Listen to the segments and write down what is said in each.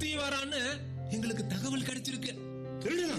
சுத்தி வரான்னு எங்களுக்கு தகவல் கிடைச்சிருக்கு திருடனா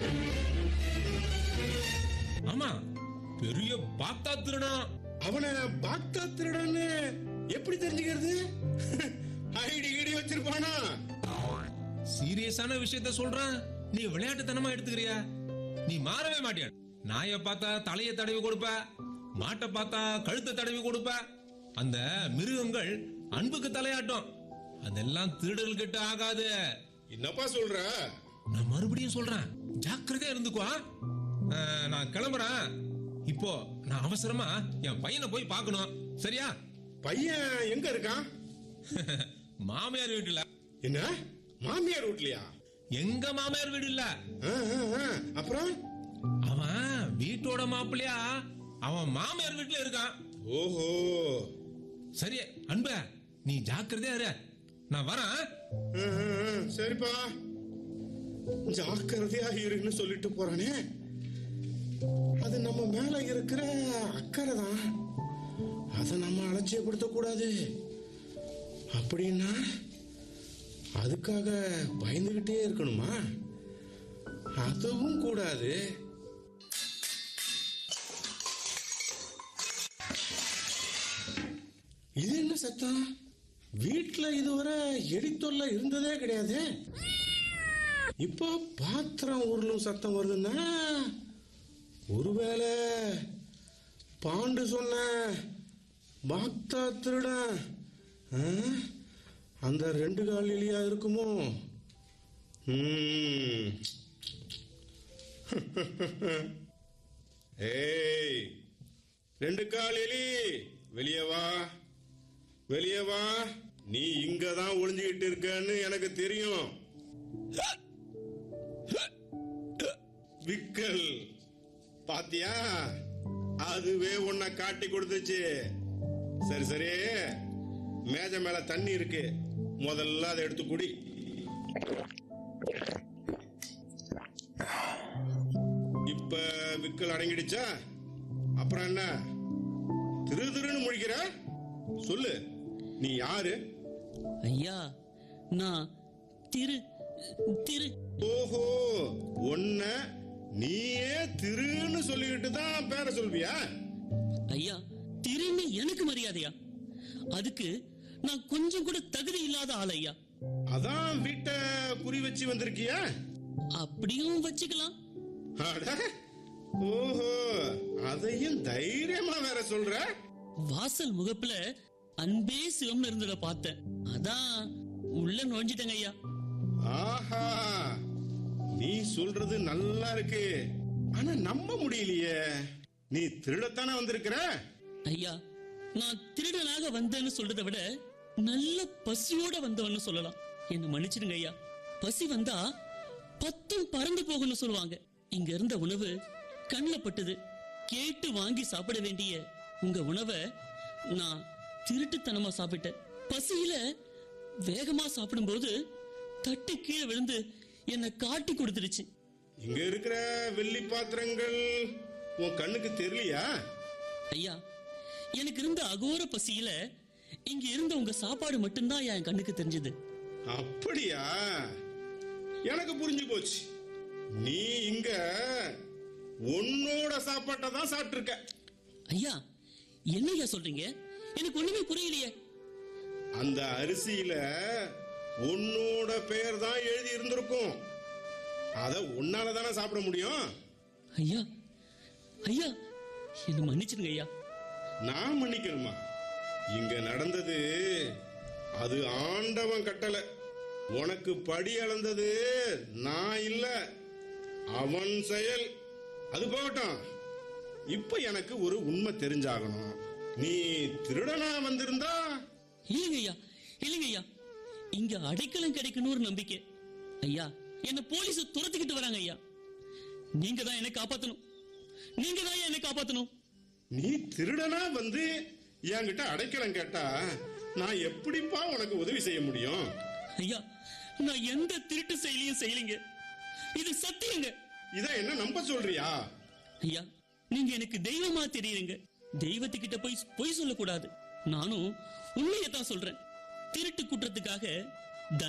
ஆமா பெரிய பாத்தா திருடா அவனை பாக்தா திருடன்னு எப்படி தெரிஞ்சுக்கிறது ஐடி கிடி வச்சிருப்பானா சீரியஸான விஷயத்த சொல்றேன் நீ விளையாட்டுத்தனமா எடுத்துக்கிறியா நீ மாறவே மாட்டியா நாயை பார்த்தா தலையை தடவி கொடுப்ப மாட்டை பார்த்தா கழுத்தை தடவி கொடுப்ப அந்த மிருகங்கள் அன்புக்கு தலையாட்டும் அதெல்லாம் திருடர்கள் கிட்ட ஆகாது என்னப்பா சொல்ற நான் மறுபடியும் சொல்றேன் ஜாக்கிரதையா இருந்துக்குவா அஹ், நான் கிளம்புறேன் இப்போ நான் அவசரமா என் பையனை போய் பார்க்கணும் சரியா பையன் எங்க இருக்கான் மாமியார் வீட்டுல என்ன மாமியார் வீட்லயா எங்க மாமியார் வீடு இல்ல ஆ, ஆ, ஆ. அப்புறம் அவன் வீட்டோட மாப்பிள்ளையா அவன் மாமியார் வீட்டுல இருக்கான் ஓஹோ சரி அன்ப நீ ஜாக்கிரதையா இரு நான் வரேன் ஆ, ஆ, ஆ. சரிப்பா ஜாக்கிரதையா இருன்னு சொல்லிட்டு போறானே அது நம்ம மேல இருக்கிற அக்கறை தான் அதை நம்ம அலட்சியப்படுத்த கூடாது அப்படின்னா அதுக்காக பயந்துகிட்டே இருக்கணுமா அதுவும் கூடாது இது என்ன சத்தம் வீட்ல இதுவரை எலித்தொல்லை இருந்ததே கிடையாது இப்போ பாத்திரம் உருளும் சத்தம் வருதுன்னா ஒருவேளை பாண்டு சொன்ன பாக்தா திருடன் ஆ? அந்த ரெண்டு கால் எலியா இருக்குமோ ம். ஏய் ரெண்டு கால் எலி வெளியே வா வெளியே வா நீ இங்க தான் ஒளிஞ்சுக்கிட்டு இருக்கன்னு எனக்கு தெரியும் விக்கல் பாத்தியா அதுவே உன்னை காட்டி கொடுத்துச்சு சரி சரி மேஜை மேல தண்ணி இருக்கு முதல்ல அதை எடுத்து குடி இப்ப விக்கல் அடங்கிடுச்சா அப்புறம் என்ன திரு திருன்னு முழிக்கிற சொல்லு நீ யாரு ஐயா நான் திரு திரு ஓஹோ உன்ன நீயே திருன்னு சொல்லிக்கிட்டு தான் பேர சொல்வியா ஐயா திருன்னு எனக்கு மரியாதையா அதுக்கு நான் கொஞ்சம் கூட தகுதி இல்லாத ஆள் ஐயா அதான் வீட்டை குறி வச்சு வந்திருக்கியா அப்படியும் வச்சுக்கலாம் அட, ஓஹோ அதையும் தைரியமா வேற சொல்ற வாசல் முகப்புல அன்பே சிவம்னு இருந்தத பார்த்தேன் அதான் உள்ள நுழைஞ்சிட்டேங்க ஐயா ஆஹா நீ சொல்றது நல்லா இருக்கு ஆனா நம்ப முடியலையே நீ திருடத்தானே வந்திருக்கிற ஐயா நான் திருடனாக வந்தேன்னு சொல்றதை விட நல்ல பசியோட வந்தவன்னு சொல்லலாம் என்ன மன்னிச்சிடுங்க ஐயா பசி வந்தா பத்தும் பறந்து போகும்னு சொல்லுவாங்க இங்க இருந்த உணவு கண்ணில் பட்டது கேட்டு வாங்கி சாப்பிட வேண்டிய உங்க உணவை நான் திருட்டுத்தனமா சாப்பிட்டேன் பசியில வேகமா சாப்பிடும்போது தட்டு கீழே விழுந்து என்னை காட்டி கொடுத்துருச்சு இங்க இருக்கிற வெள்ளி பாத்திரங்கள் உன் கண்ணுக்கு தெரியலையா ஐயா எனக்கு இருந்த அகோர பசியில இங்க இருந்த உங்க சாப்பாடு மட்டும்தான் என் கண்ணுக்கு தெரிஞ்சது அப்படியா எனக்கு புரிஞ்சு போச்சு நீ இங்க உன்னோட சாப்பாட்டை தான் சாப்பிட்டு இருக்க ஐயா என்ன ஐயா சொல்றீங்க எனக்கு ஒண்ணுமே புரியலையே அந்த அரிசியில உன்னோட பெயர் தான் எழுதி இருந்திருக்கும் அத உன்னால தானே சாப்பிட முடியும் ஐயா ஐயா என்ன மன்னிச்சிடுங்க ஐயா நான் மன்னிக்கணுமா இங்க நடந்தது அது ஆண்டவன் கட்டளை உனக்கு படி அளந்தது நான் இல்ல அவன் செயல் அது போகட்டும் இப்ப எனக்கு ஒரு உண்மை தெரிஞ்சாகணும் நீ திருடனா வந்திருந்தா இல்லைங்க ஐயா இல்லைங்க ஐயா இங்க அடைக்கலம் கிடைக்கணும் ஒரு நம்பிக்கை ஐயா என்ன போலீஸ் துரத்திக்கிட்டு வராங்க ஐயா நீங்க தான் என்னை காப்பாத்தணும் நீங்க தான் என்னை காப்பாத்தணும் நீ திருடனா வந்து என்கிட்ட அடைக்கலம் கேட்டா நான் எப்படிப்பா உனக்கு உதவி செய்ய முடியும் ஐயா நான் எந்த திருட்டு செயலையும் செய்யலைங்க இது சத்தியங்க இத என்ன நம்ப சொல்றியா ஐயா நீங்க எனக்கு தெய்வமா தெரியுங்க தெய்வத்துக்கிட்ட போய் பொய் சொல்லக்கூடாது நானும் உண்மையை தான் சொல்றேன் திருட்டு குற்றத்துக்காக